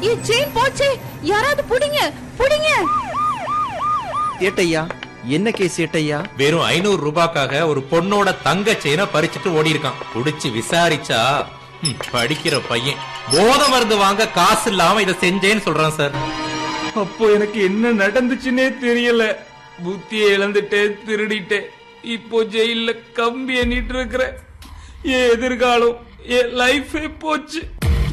என் chain போச்சே யாராவது புடிங்க புடிங்க ஏட்டையா என்ன கேஸ் ஏட்டையா வெறும் ஐநூறு ரூபாய்க்காக ஒரு பொண்ணோட தங்க செயினை பறிச்சுட்டு ஓடி இருக்கான் புடிச்சு விசாரிச்சா ம், படிக்கிற பையன் போத மருந்து வாங்க காசு இல்லாம இதை செஞ்சேன்னு சொல்றான் சார் அப்போ எனக்கு என்ன நடந்துச்சுன்னே தெரியல புத்தியை இழந்துட்டேன் திருடிட்டேன் இப்போ ஜெயில கம்பி எண்ணிட்டு இருக்கிறேன் என் எதிர்காலம் என் லைஃபே போச்சு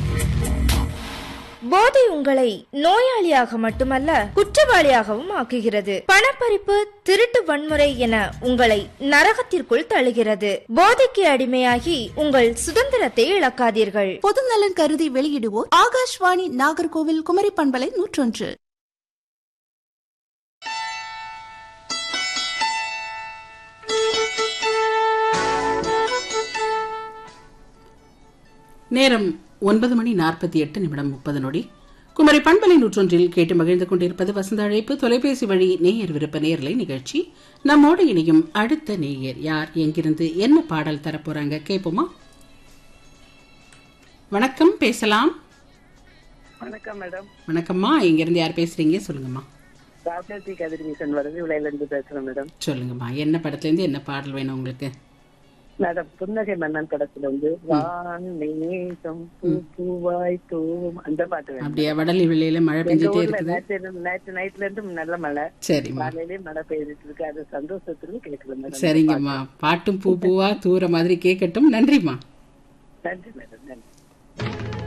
போதை உங்களை நோயாளியாக மட்டுமல்ல குற்றவாளியாகவும் ஆக்குகிறது பணப்பறிப்பு திருட்டு வன்முறை என உங்களை நரகத்திற்குள் தள்ளுகிறது போதைக்கு அடிமையாகி உங்கள் சுதந்திரத்தை இழக்காதீர்கள் பொதுநலன் கருதி வெளியிடுவோர் ஆகாஷ்வாணி நாகர்கோவில் குமரி பண்பலை நூற்றொன்று நேரம் ஒன்பது மணி நாற்பத்தி எட்டு நிமிடம் முப்பது நொடி குமரி பண்பலை நூற்றொன்றில் கேட்டு மகிழ்ந்து கொண்டிருப்பது வசந்த அழைப்பு தொலைபேசி வழி நேயர் விருப்ப நேயர்லை நிகழ்ச்சி நம்மோடு இணையும் அடுத்த நேயர் யார் எங்கிருந்து என்ன பாடல் தரப்போறாங்க கேட்போமா வணக்கம் பேசலாம் வணக்கம் மேடம் வணக்கம்மா எங்கிருந்து யார் பேசுறீங்க சொல்லுங்கம்மா ராஜாஜி கதிர்வீசன் வருது விலையில இருந்து பேசுறேன் மேடம் சொல்லுங்கம்மா என்ன படத்துல இருந்து என்ன பாடல் வேணும் உங்களுக்கு மேடம் புன்னகை மன்னன் படத்துல வந்து வான் நேசம் பூ பூவாய் தூவும் அந்த பாட்டு வேணும் அப்படியே வடலி வெளியில மழை எங்க பெஞ்சிட்டே ஊர்ல இருக்குது நேற்று நேற்று நைட்ல இருந்து நல்ல மழை சரிம்மா காலையிலேயே மழை பெய்துட்டு இருக்கு அது சந்தோஷத்துல கேட்கல மேடம் சரிங்கம்மா பாட்டும் பூ பூவா தூர மாதிரி கேட்கட்டும் நன்றிம்மா நன்றி மேடம் நன்றி